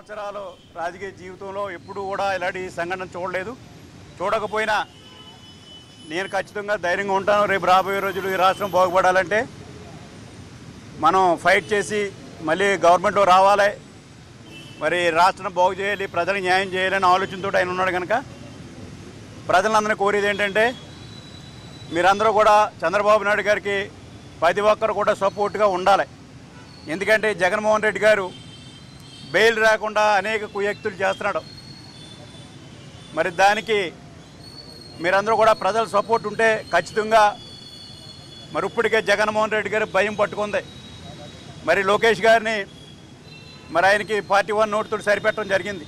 సంవత్సరాలు రాజకీయ జీవితంలో ఎప్పుడూ కూడా ఇలాంటి సంఘటన చూడలేదు చూడకపోయినా నేను ఖచ్చితంగా ధైర్యంగా ఉంటాను రేపు రాబోయే రోజులు ఈ రాష్ట్రం బాగుపడాలంటే మనం ఫైట్ చేసి మళ్ళీ గవర్నమెంట్లో రావాలి మరి రాష్ట్రం బాగు చేయాలి ప్రజలకు న్యాయం చేయాలని ఆలోచనతో ఆయన ఉన్నాడు కనుక ప్రజలందరినీ కోరేది ఏంటంటే మీరందరూ కూడా చంద్రబాబు నాయుడు గారికి ప్రతి ఒక్కరు కూడా సపోర్ట్గా ఉండాలి ఎందుకంటే జగన్మోహన్ రెడ్డి గారు బెయిల్ రాకుండా అనేక కుయక్తులు చేస్తున్నాడు మరి దానికి మీరందరూ కూడా ప్రజల సపోర్ట్ ఉంటే ఖచ్చితంగా మరి ఇప్పటికే జగన్మోహన్ రెడ్డి గారు భయం పట్టుకుంది మరి లోకేష్ గారిని మరి ఆయనకి పార్టీ వన్ నోటుతో సరిపెట్టడం జరిగింది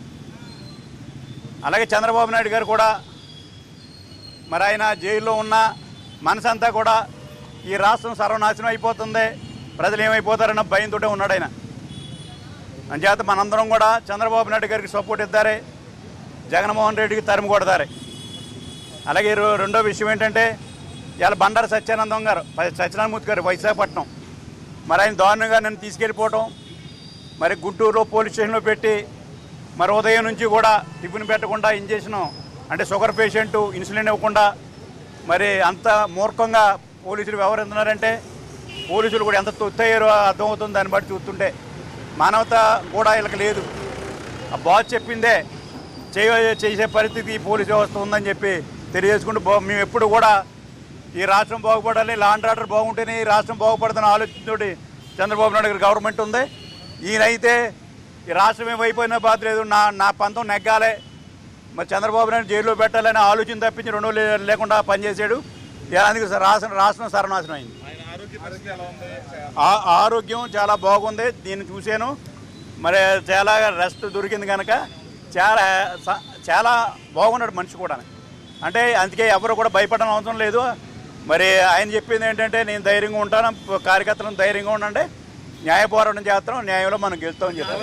అలాగే చంద్రబాబు నాయుడు గారు కూడా మరి ఆయన జైల్లో ఉన్న మనసంతా కూడా ఈ రాష్ట్రం సర్వనాశనం అయిపోతుంది ప్రజలు ఏమైపోతారన్న భయంతో ఉన్నాడు ఆయన అంచేత మనందరం కూడా చంద్రబాబు నాయుడు గారికి సపోర్ట్ ఇద్దారే జగన్మోహన్ రెడ్డికి తరిమి కొడతారే అలాగే రో- రెండో విషయం ఏంటంటే ఇవాళ బండారు సత్యానందం గారు ప- సత్యనారాయణమూర్తి గారు విశాఖపట్నం మరి ఆయన దారుణంగా నన్ను తీసుకెళ్ళిపోవటం మరి గుంటూరులో పోలీస్ స్టేషన్లో పెట్టి మరి ఉదయం నుంచి కూడా టిఫిన్ పెట్టకుండా ఇంజక్షన్ అంటే షుగర్ పేషెంట్ ఇన్సులిన్ ఇవ్వకుండా మరి అంత మూర్ఖంగా పోలీసులు వ్యవహరిస్తున్నారంటే పోలీసులు కూడా ఎంత తొత్తయ్యారో అర్థమవుతుంది దాన్ని బట్టి చూస్తుంటే మానవత కూడా వీళ్ళకి లేదు ఆ బాస్ చెప్పిందే చేయ చేసే పరిస్థితి ఈ పోలీస్ వ్యవస్థ ఉందని చెప్పి తెలియజేసుకుంటూ బా- మేము ఎప్పుడు కూడా ఈ రాష్ట్రం బాగుపడాలి లాండ్ ఆర్డర్ బాగుంటేనే ఈ రాష్ట్రం బాగుపడుతున్న ఆలోచనతోటి చంద్రబాబు నాయుడు గారి గవర్నమెంట్ ఉంది ఈయనైతే ఈ రాష్ట్రం ఏమైపోయినా బాధ లేదు నా నా పంతం నెగ్గాలి మరి చంద్రబాబు నాయుడు జైల్లో పెట్టాలనే ఆలోచన తప్పించి రెండు లే- లేకుండా పనిచేశాడు ఇలా అందుకు రాష్ట్రం రాష్ట్రం సర్వనాశనం అయింది ఆయన ఆరోగ్య పరిస్థితి ఎలా ఉంది ఆ- ఆరోగ్యం చాలా బాగుంది దీన్ని చూశాను మరి చాలా రెస్ట్ దొరికింది కనుక చాలా స- చాలా బాగున్నాడు మనిషి కూడా అంటే అందుకే ఎవరు కూడా భయపడడం అవసరం లేదు మరి ఆయన చెప్పింది ఏంటంటే నేను ధైర్యంగా ఉంటాను కార్యకర్తలను ధైర్యంగా ఉండండి న్యాయ పోరాటం చేస్తాం న్యాయంలో మనం గెలుస్తామని చెప్పాం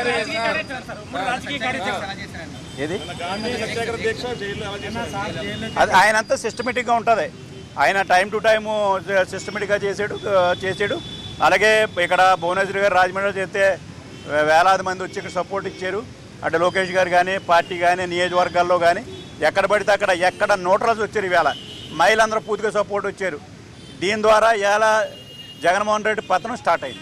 ఏది గాంధీ సత్యాగ్రహ దీక్ష జైల్లో ఎలా చేశారు అది ఆయన అంతా సిస్టమేటిక్గా ఉంటుంది ఆయన టైం టు టైము సిస్టమేటిక్గా చేసాడు ఆ, చేసాడు అలాగే ఇక్కడ భువనేశ్వరి గారు రాజమండ్రిలో చేస్తే వే- వేలాది మంది వచ్చి ఇక్కడ సపోర్ట్ ఇచ్చారు అటు లోకేష్ గారు కానీ పార్టీ కానీ నియోజకవర్గాల్లో కానీ ఎక్కడ పడితే అక్కడ ఎక్కడ న్యూట్రల్స్ వచ్చారు ఈవేళ మహిళలందరూ పూర్తిగా సపోర్ట్ వచ్చారు దీని ద్వారా ఇవాళ జగన్మోహన్ రెడ్డి పతనం స్టార్ట్ అయింది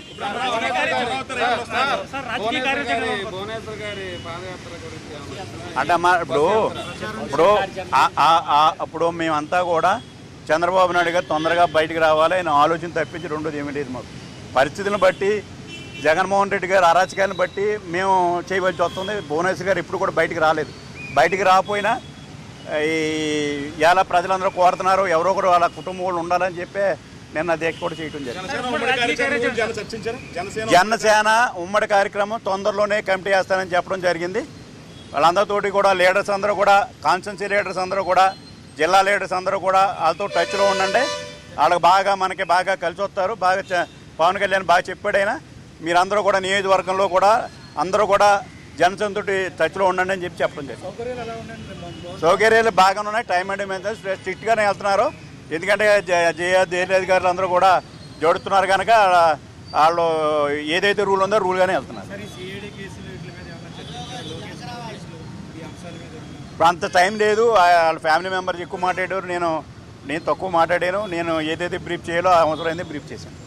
భువనేశ్వర్ గారి పాదయాత్ర గురించి ఏమన్నా అంటే మా ఇప్పుడు ఇప్పుడు ఆ- ఆ- ఆ- అప్పుడు మేమంతా కూడా చంద్రబాబు నాయుడు గారు తొందరగా బయటికి రావాలి ఆయన ఆలోచన తప్పించి రెండోది ఏమీ లేదు మాకు పరిస్థితులను బట్టి జగన్మోహన్ రెడ్డి గారు అరాచకాన్ని బట్టి మేము చేయవలసి వస్తుంది భువనేశ్వర్ గారు ఇప్పుడు కూడా బయటికి రాలేదు బయటికి రాకపోయినా ఈ ఇలా ప్రజలందరూ కోరుతున్నారు ఎవరో ఒకరు వాళ్ళ కుటుంబం వాళ్ళు ఉండాలని చెప్పి నిన్న దీక్ష కూడా చేయడం జరిగింది జనసేన ఉమ్మడి కార్యాచరణ గురించి ఏమైనా చర్చించారు జనసేన జనసేన ఉమ్మడి కార్యక్రమం తొందరలోనే కమిటీ చేస్తానని చెప్పడం జరిగింది వాళ్ళందరితోటి కూడా లీడర్స్ అందరూ కూడా కాన్స్టెన్సీ లీడర్స్ అందరూ కూడా జిల్లా లీడర్స్ అందరూ కూడా వాళ్ళతో టచ్లో ఉండండి వాళ్ళకి బాగా మనకి బాగా కలిసి వస్తారు బాగా చ- పవన్ కళ్యాణ్ బాగా చెప్పాడైనా మీరందరూ కూడా నియోజకవర్గంలో కూడా అందరూ కూడా జనసేన తోటి టచ్లో ఉండండి అని చెప్పి చెప్పడం జరిగింది సౌకర్యాలు బాగానే ఉన్నాయి టైం అండ్ మెయింటెనెన్స్ స్ట్రిక్ట్గానే వెళ్తున్నారు ఎందుకంటే జ- జయ జయలలిత అధికారులు అందరూ కూడా జోడుతున్నారు కనుక వాళ్ళు ఏదైతే రూల్ ఉందో రూల్గానే వెళ్తున్నారు ఇప్పుడు అంత టైం లేదు ఆ- వాళ్ళ ఫ్యామిలీ మెంబర్స్ ఎక్కువ మాట్లాడారు నేను నేను తక్కువ మాట్లాడాను నేను ఏదైతే బ్రీఫ్ చేయాలో ఆ అవసరమైంది బ్రీఫ్ చేశాను